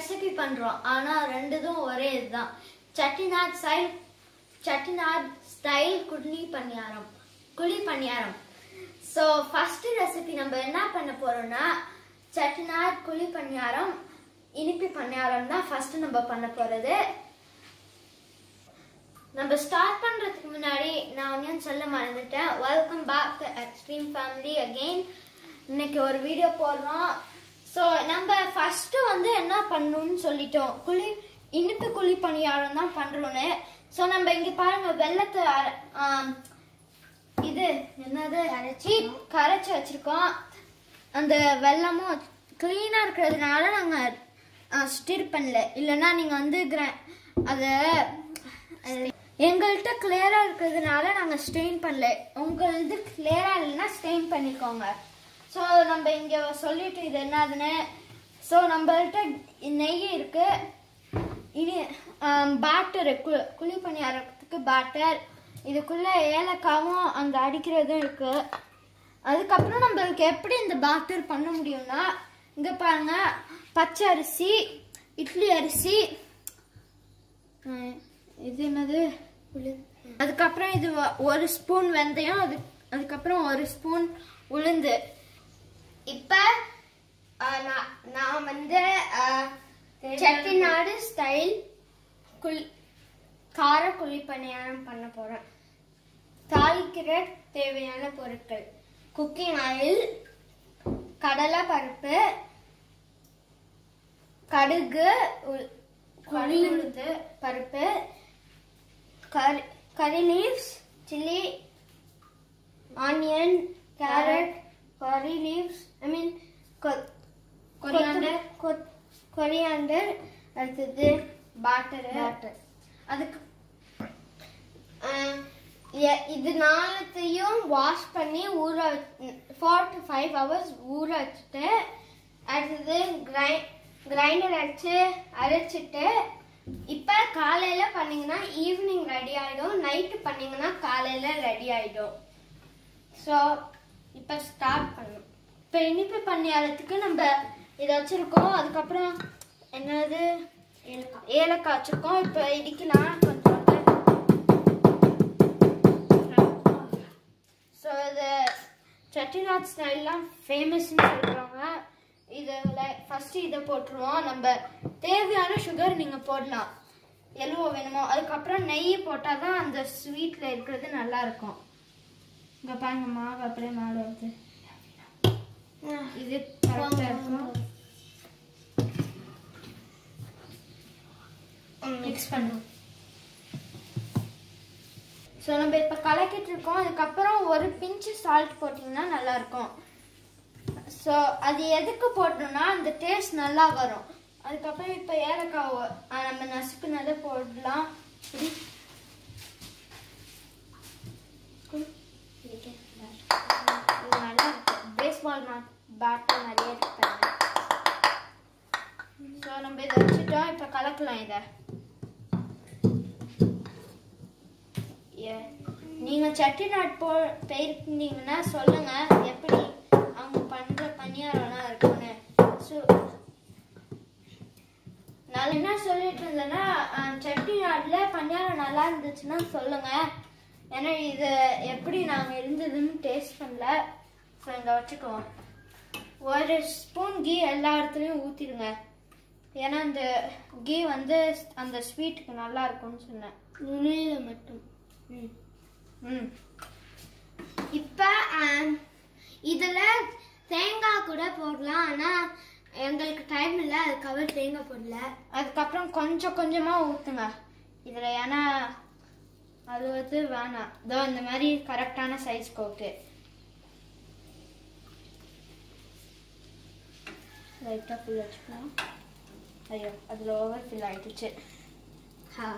Recipe பண்றோம் ஆனா ரெண்டுதும் ஒரே இதுதான் செட்டிநாட் ஸ்டைல் செட்டிநாட் ஸ்டைல் குழி பணியாரம் குழி பணியாரம் ஸோ ஃபர்ஸ்ட் ரெசிபி நம்ம என்ன பண்ண போறோம்னா செட்டிநாட் குழி பணியாரம் இனிப்பு பணியாரம் தான் ஃபர்ஸ்ட் நம்ம பண்ண போறது நம்ம ஸ்டார்ட் பண்றதுக்கு முன்னாடி நான் ஒன்றும் சொல்ல மறந்துட்டேன் welcome back to extreme family again இன்னைக்கு ஒரு வீடியோ போடுறோம் ஸோ நம்ம ஃபர்ஸ்ட் வந்து என்ன பண்ணணும்னு சொல்லிட்டோம் குழி இனிப்பு குழி பணியாரம் தான் பண்றோம்னு ஸோ நம்ம இங்க பாருங்க வெள்ளத்தை அர- ஆம், இது என்னது அரைச்சி கரைச்சி வச்சிருக்கோம் அந்த வெள்ளமும் க்ளீனாக இருக்கிறதுனால நாங்கள் ஸ்டிர் பண்ணல இல்லைன்னா நீங்கள் வந்து கிர அதை எங்கள்கிட்ட கிளியராக இருக்கிறதுனால நாங்கள் ஸ்டெயின் பண்ணல உங்களது கிளியராக இல்லைன்னா ஸ்டெயின் பண்ணிக்கோங்க ஸோ நம்ம இங்கே சொல்லிட்டு இது என்னதுன்னு ஸோ நம்மள்ட்ட நெய் இருக்கு இனி பேட்டர் குழி பணியாரத்துக்கு பேட்டர் இதுக்குள்ள ஏலக்காவும் அந்த அடிக்கிறதும் இருக்கு அதுக்கப்புறம் நம்மளுக்கு எப்படி இந்த பேட்டர் பண்ண முடியும்னா இங்க பாருங்க பச்சை அரிசி இட்லி அரிசி ஹம், இது என்னது அதுக்கப்புறம் இது ஒ- ஒரு ஸ்பூன் வெந்தயம் அது அதுக்கப்புறம் ஒரு ஸ்பூன் உளுந்து இப்ப அஹ், நான் நான் வந்து அஹ், செட்டிநாடு ஸ்டைல் குள் கார குழி பணியாரம் பண்ண போறேன் தாளிக்கிற தேவையான பொருட்கள் குக்கிங் ஆயில் கடலை பருப்பு கடுகு உள்- உளுந்து பருப்பு curry curry leaves chilli onion carrot curry leaves I mean Coriander. Coriander அடுத்தது பாட்டர் பாட்டர் அதுக்கு ஆஹ், எ- இது நாலத்தையும் வாஷ் பண்ணி ஊற ஃபோர் டு ஃபைவ் ஹவர்ஸ் ஊற வச்சுட்டு அடுத்தது கிரை கிரைண்டர் அடிச்சு அரைச்சிட்டு இப்போ காலையில் பண்ணீங்கன்னா ஈவினிங் ரெடி ஆகிடும் நைட்டு பண்ணீங்கன்னா காலையில் ரெடி ஆகிடும் ஸோ இப்போ ஸ்டார்ட் பண்ணணும் இப்போ இனிப்பு பணியாரத்துக்கு நம்ம இதை வச்சுருக்கோம் அதுக்கப்புறம் என்னது ஏலக்காய் ஏலக்காய் வச்சுருக்கோம் இப்போ இடிக்கலாம் கொஞ்சம் ஸோ இது செட்டிநாட் ஸ்டைல்லாம் ஃபேமஸ்ன்னு சொல்கிறாங்க இதில் ஃபஸ்ட்டு இதை போட்டுருவோம் நம்ம தேவையான சுகர் நீங்கள் போடலாம் எவ்வளோ வேணுமோ அதுக்கப்புறம் நெய் போட்டால் தான் அந்த ஸ்வீட்டில் இருக்கிறது நல்லா இருக்கும் இங்கே பாருங்க மாவு அப்படியே மேலே வருது இது கரெக்டாக இருக்கும் மிக்ஸ் பண்ணும் ஸோ நம்ம இப்போ கலக்கிட்டு இருக்கோம் அதுக்கப்புறம் ஒரு பிஞ்சு சால்ட் போட்டிங்கன்னா நல்லா இருக்கும் ஸோ அது எதுக்கு போட்டோம்னா அந்த டேஸ்ட் நல்லா வரும் அதுக்கப்புறம் இப்போ ஏலக்காய் ஒ- ஆ, நம்ம நசுக்குனதை போடலாம் இப்படி குடு. இதுக்கே. இது நல்லா இருக்கு பேஸ்பால் பேட்டர் நிறைய இருக்கு ஸோ நம்ம இதை வச்சுட்டோம் இப்போ கலக்கலாம் இதை ஏ- நீங்க செட்டிநாட் போ போயிருந்தீங்கன்னா சொல்லுங்க எப்படி அவங்க பண்ற பணியாரம்லாம் இருக்கும்னு ஸோ நான் என்ன சொல்லிட்டு இருந்தேன்னா அஹ், செட்டிநாட்டுல பணியாரம் நல்லா இருந்துச்சுன்னா சொல்லுங்க ஏன்னா இது எப்படி நாங்க இருந்ததுன்னு டேஸ்ட் பண்ணல ஸோ இங்க வச்சுக்குவோம் ஒரு ஸ்பூன் கீ எல்லா இடத்துலையும் ஊத்திடுங்க ஏன்னா அந்த கீ வந்து அந்த ஸ்வீட்டுக்கு நல்லா இருக்கும்னு சொன்னேன் நுழையில மட்டும் ம் ம் இப்போ இதில் தேங்காய் கூட போடலாம் ஆனால் எங்களுக்கு டைம் இல்லை அதுக்காக தேங்காய் போடல அதுக்கப்புறம் கொஞ்சம் கொஞ்சமாக ஊற்றுங்க இதில் ஏன்னா அது வந்து வேணாம் இதோ இந்த மாதிரி கரெக்டான சைஸ் கோக்கு லைட்டாக ஃபுல் வச்சுக்கலாம் ஐயோ அதில் ஓவர் ஃபில் ஆயிடுச்சு ஹா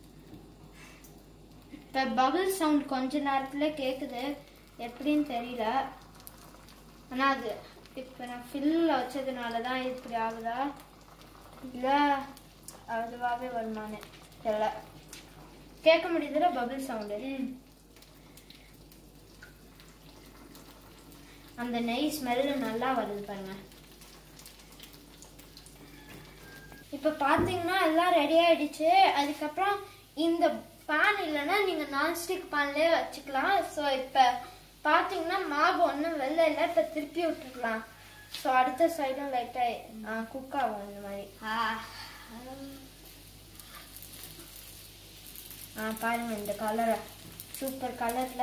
இப்போ பபிள் சவுண்ட் கொஞ்ச நேரத்தில் கேட்குது எப்படின்னு தெரியல ஆனால் அது இப்போ நான் ஃபில்லில் வச்சதுனால தான் இப்படி ஆகுதா இல்லை அதுவாகவே வருமானு தெரியல கேட்க முடியுதுல பபிள் சவுண்டு அந்த நெய் ஸ்மெல்லு நல்லா வருது பாருங்க இப்போ பார்த்தீங்கன்னா எல்லாம் ரெடி ஆயிடுச்சு அதுக்கப்புறம் இந்த பேன் இல்லைன்னா நீங்கள் நான்ஸ்டிக் பேன்லேயே வச்சுக்கலாம் ஸோ இப்போ பார்த்தீங்கன்னா மாவு ஒன்றும் வெளில இல்லை இப்போ திருப்பி விட்டுருக்கலாம் ஸோ அடுத்த சைடும் லைட்டாக குக் ஆகும் இந்த மாதிரி ஆ பாருங்க இந்த கலரை சூப்பர் கலரில்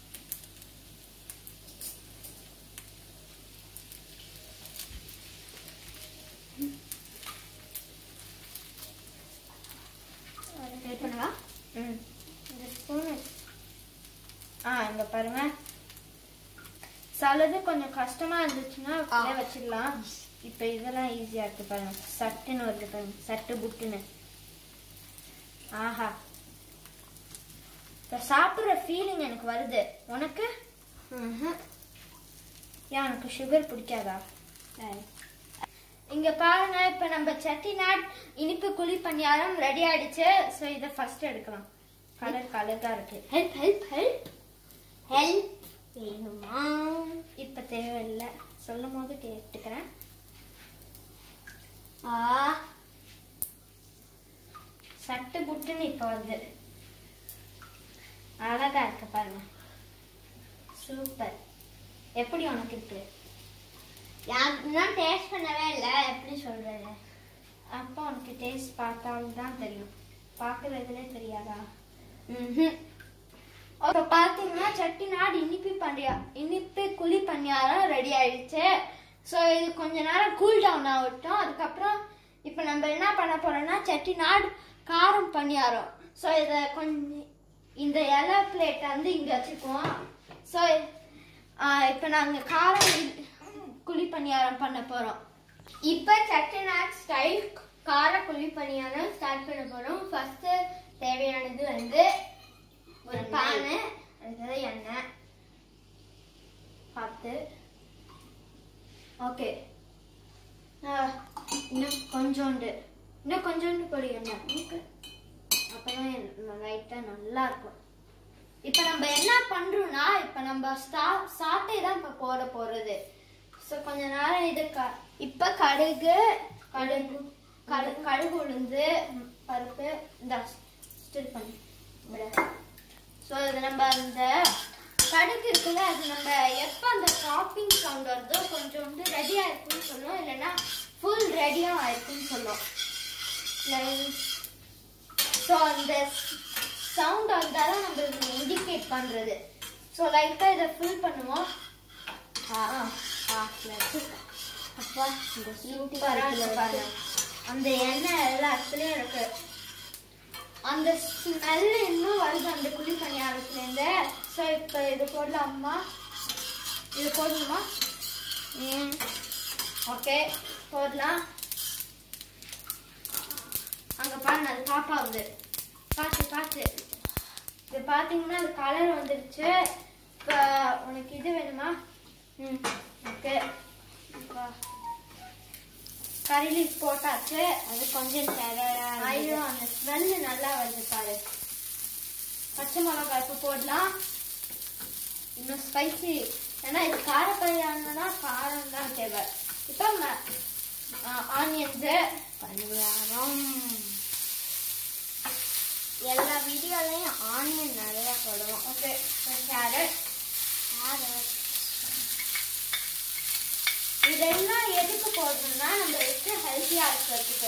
வெயிட் பண்ணவா ம் இந்த ஸ்பூன் ஆ இங்க பாருங்க சிலது கொஞ்சம் கஷ்டமா இருந்துச்சுன்னா அப்படியே ஆ. வச்சிடலாம் இப்போ இதெல்லாம் ஈஸியா இருக்கு பாருங்க சட்டுன்னு வருது பாருங்க சட்டு புட்டுன்னு ஆஹா இப்போ சாப்பிட்ற ஃபீலிங் எனக்கு வருது உனக்கு ஏன் உனக்கு சுகர் பிடிக்காதா இங்க பாருங்க இப்ப நம்ம செட்டிநாட் இனிப்பு குழி பணியாரம் ரெடி ஆயிடுச்சு சோ இத ஃபர்ஸ்ட் எடுக்கலாம் கலர் கலரா இருக்கு ஹெல்ப் ஹெல்ப் ஹெல்ப் ஹெல்ப் வேணுமா இப்ப தேவையில்லை சொல்லும் போது கேட்டுக்கிறேன் ஆ சட்டு புட்டுன்னு இப்ப வருது அழகா இருக்கு பாருங்க சூப்பர் எப்படி உனக்கு இருக்கு நான் டேஸ்ட் பண்ணவே இல்லை எப்படி சொல்றது அப்போ உனக்கு டேஸ்ட் பார்த்தாலும் தான் தெரியும் பார்க்கறதுலே தெரியாதா ம்ஹும். இப்போ பார்த்தீங்கன்னா செட்டிநாடு இனிப்பு பண்டியா இனிப்பு குழி பணியாரம் ரெடி ஆயிடுச்சு ஸோ இது கொஞ்ச நேரம் கூல் டவுன் ஆகட்டும் அதுக்கப்புறம் இப்போ நம்ம என்ன பண்ண போறோம்னா செட்டிநாடு காரம் பணியாரம் ஸோ இதை கொஞ்சம் இந்த இலை பிளேட்டை வந்து இங்கே வச்சுக்குவோம் ஸோ இப்போ நாங்கள் காரம் இ- குழி பணியாரம் பண்ண போகிறோம் இப்போ செட்டிநாட் ஸ்டைல் கார குழி பணியாரம் ஸ்டார்ட் பண்ண போறோம் ஃபர்ஸ்ட் தேவையானது வந்து ஒரு எண்ணெய். பானை அடுத்தது எண்ணெய் பார்த்து ஓகே இன்னும் கொஞ்சோண்டு இன்னும் கொஞ்சோண்டு பொடி எண்ணெய் அப்பதான் லைட்டாக நல்லா இருக்கும் இப்போ நம்ம என்ன பண்றோம்னா இப்போ நம்ம ஸ்டா சாட்டை தான் இப்போ போட போறது ஸோ கொஞ்ச நேரம் இது க இப்போ கடுகு கடுகு கடு கடுகு உளுந்து ம், பருப்பு இந்த ஸ்டில் பண்ணி ஸோ இது நம்ம அந்த கடுகு இருக்குல்ல அது நம்ம எப்போ அந்த டாப்பிங் சவுண்ட் வருதோ கொஞ்சம் வந்து ரெடியாக இருக்குன்னு சொல்லும் இல்லைன்னா ஃபுல் ரெடியாக ஆயிருக்குன்னு சொல்லும் ஸோ அந்த சவுண்ட் வந்தால் தான் நம்மளுக்கு இண்டிகேட் பண்ணுறது ஸோ லைட்டாக இதை ஃபில் பண்ணுவோம் ஆ ஆ அப்பா இந்த சூப்பராக இருக்கு பாருங்க அந்த எண்ணெய் எல்லா இடத்துலையும் இருக்கு அந்த ஸ்மெல் இன்னும் வருது அந்த குழி பணியாரத்துலேருந்து ஸோ இப்போ இது போடலாமா இது போடணுமா ஓகே போடலாம் அங்கே பாருங்க அது பாப்பா வந்து பார்த்து பார்த்து இது பார்த்தீங்கன்னா அது கலர் வந்துருச்சு இப்போ உனக்கு இது வேணுமா ம் ஓகே இப்போ கறி லீஃப் போட்டாச்சு அது கொஞ்சம் டெரரா ஐயோ அந்த ஸ்மெல்லு நல்லா வருது பாரு பச்சை மிளகாய் இப்போ போடலாம் இன்னும் ஸ்பைசி ஏன்னா இது காரப்பையானா காரம் தான் தேவை இப்போ ஆனியன்ஸு பணியாரம் எல்லா வீடியோலையும் ஆனியன் நிறைய போடுவோம் ஓகே கேரட் கேரட் இதெல்லாம் எதுக்கு போடணும்னா நம்மளுக்கு ஹெல்த்தியாக இருக்கிறதுக்கு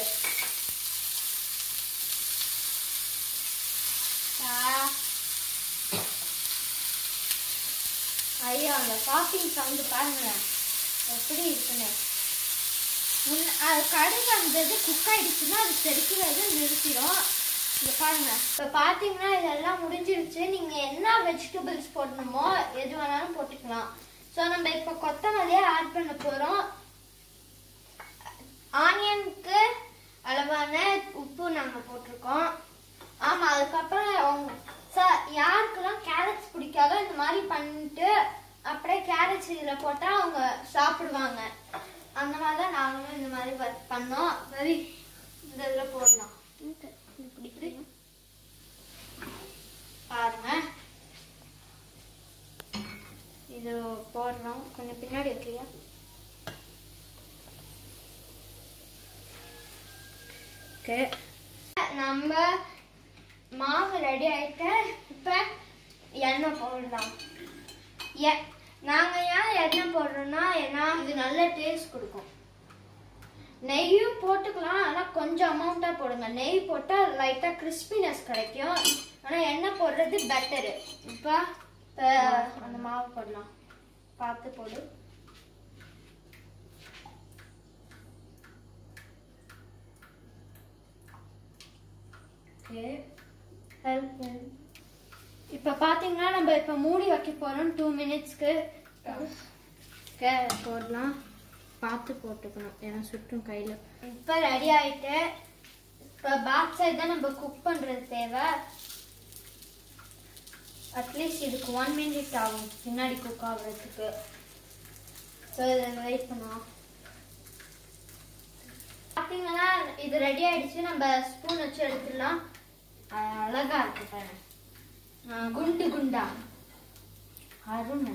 ஐயோ அந்த பாப்பிங் சவுண்டு பாருங்க எப்படி இருக்குன்னு முன்ன அது கடுகு அந்த இது குக் ஆயிடுச்சுன்னா அது செரிக்கிறது நிறுத்திடும் இங்க பாருங்க இப்போ பார்த்தீங்கன்னா இதெல்லாம் முடிஞ்சிருச்சு நீங்கள் என்ன வெஜிடபிள்ஸ் போடணுமோ எது வேணாலும் போட்டுக்கலாம் ஸோ நம்ம இப்போ கொத்தமல்லியை ஆட் பண்ண போகிறோம் ஆனியனுக்கு அளவான உப்பு நாங்கள் போட்டிருக்கோம் ஆமாம் அதுக்கப்புறம் அவங்க சார் யாருக்கெல்லாம் கேரட்ஸ் பிடிக்காதோ இந்த மாதிரி பண்ணிட்டு அப்படியே கேரட்ஸ் இதில் போட்டால் அவங்க சாப்பிடுவாங்க அந்த மாதிரி தான் நாங்களும் இந்த மாதிரி ஒர்க் பண்ணோம் சரி இந்த இதில் போடலாம் இப்படி பாருங்க இது போடுறோம் கொஞ்சம் பின்னாடி வைக்கிறியா ஓகே நம்ம மாவு ரெடி ஆயிட்டு இப்போ எண்ணெய் போடலாம் ஏ நாங்கள் ஏன் எண்ணெய் போடுறோம்னா ஏன்னா இது நல்ல டேஸ்ட் கொடுக்கும் நெய்யும் போட்டுக்கலாம் ஆனால் கொஞ்சம் அமௌண்ட்டாக போடுங்க நெய் போட்டால் லைட்டாக கிறிஸ்பினஸ் கிடைக்கும் ஆனால் எண்ணெய் போடுறது பெட்டரு இப்போ இப்போ அந்த மாவு போடலாம் பார்த்து போடு ஓகே ஹெல்ப் இப்போ பார்த்தீங்கன்னா நம்ம இப்போ மூடி வைக்க போகிறோம் டூ மினிட்ஸ்க்கு ஓகே போடலாம் பார்த்து போட்டுக்கணும் ஏன்னா சுற்றும் கையில் இப்போ ரெடி ஆயிட்டு இப்போ பேக் சைடு தான் நம்ம குக் பண்ணுறது தேவை அட்லீஸ்ட் இதுக்கு ஒன் மினிட் ஆகும் பின்னாடி குக் ஆகுறதுக்கு ஸோ இதை வெயிட் பண்ணலாம் பார்த்தீங்கன்னா இது ரெடி ஆயிடுச்சு நம்ம ஸ்பூன் வச்சு எடுத்துடலாம் அஹ் அழகா இருக்கு பாருங்க அஹ் குண்டு குண்டா அருமை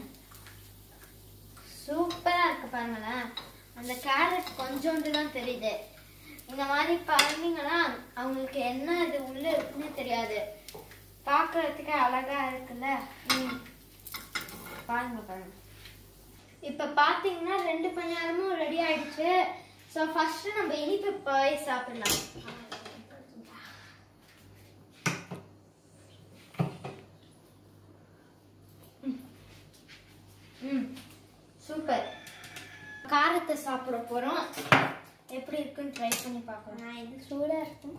சூப்பரா இருக்கு பாருங்களேன் அந்த கேரட் கொஞ்சோண்டு தான் தெரியுது இந்த மாதிரி பண்ணீங்கன்னா அவங்களுக்கு என்ன இது உள்ள இருக்குன்னு தெரியாது பார்க்கறதுக்கு அழகா இருக்குல்ல ம். பாருங்க பாருங்க இப்ப பாத்தீங்கன்னா ரெண்டு பணியாரமும் ரெடி ஆயிடுச்சு ஸோ ஃபர்ஸ்ட் நம்ம இனிப்பு போய் சாப்பிடலாம் ம் சூப்பர் காரத்தை சாப்பிட போறோம் எப்படி இருக்குன்னு ட்ரை பண்ணி பார்க்கலாம் நான் இது சூடாக இருக்கும்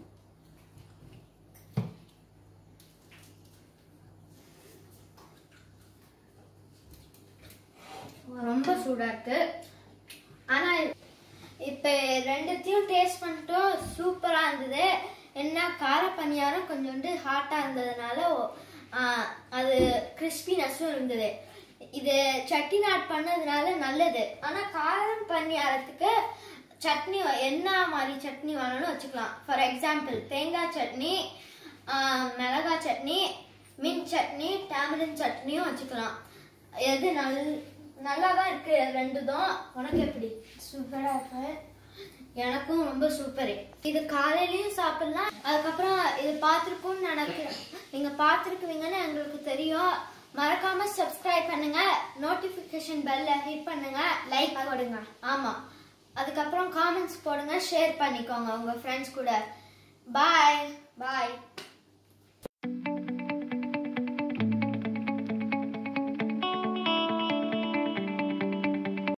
ரொம்ப சூடா இருக்கு ஆனா இப்ப ரெண்டுத்தையும் டேஸ்ட் பண்ணிட்டோம் சூப்பரா இருந்தது என்ன கார பணியாரம் கொஞ்சோண்டு ஹாட்டா இருந்ததுனால ஆ, அது கிறிஸ்பினஸும் இருந்தது இது சட்னி ஆட் பண்ணதுனால நல்லது ஆனா காரம் பணியாரத்துக்கு சட்னி வ- என்ன மாதிரி சட்னி வேணாலும் வச்சுக்கலாம் ஃபார் எக்ஸாம்பிள் தேங்காய் சட்னி ஆ, மிளகாய் சட்னி மின் சட்னி டேமரின் சட்னியும் வச்சுக்கலாம் எது நல் நல்லா தான் இருக்கு ரெண்டுதும் உனக்கு எப்படி சூப்பராக இருக்கு எனக்கும் ரொம்ப சூப்பர் இது காலையிலயும் சாப்பிடலாம் அதுக்கப்புறம் இது பார்த்துருக்கும்னு நினைக்கிறேன் நீங்க பார்த்துருக்குவீங்கன்னு எங்களுக்கு தெரியும் மறக்காம சப்ஸ்கிரைப் பண்ணுங்க நோட்டிபிகேஷன் பெல்ல ஹிட் பண்ணுங்க லைக் போடுங்க ஆமா அதுக்கப்புறம் காமெண்ட்ஸ் போடுங்க ஷேர் பண்ணிக்கோங்க உங்க ஃப்ரெண்ட்ஸ் கூட பாய்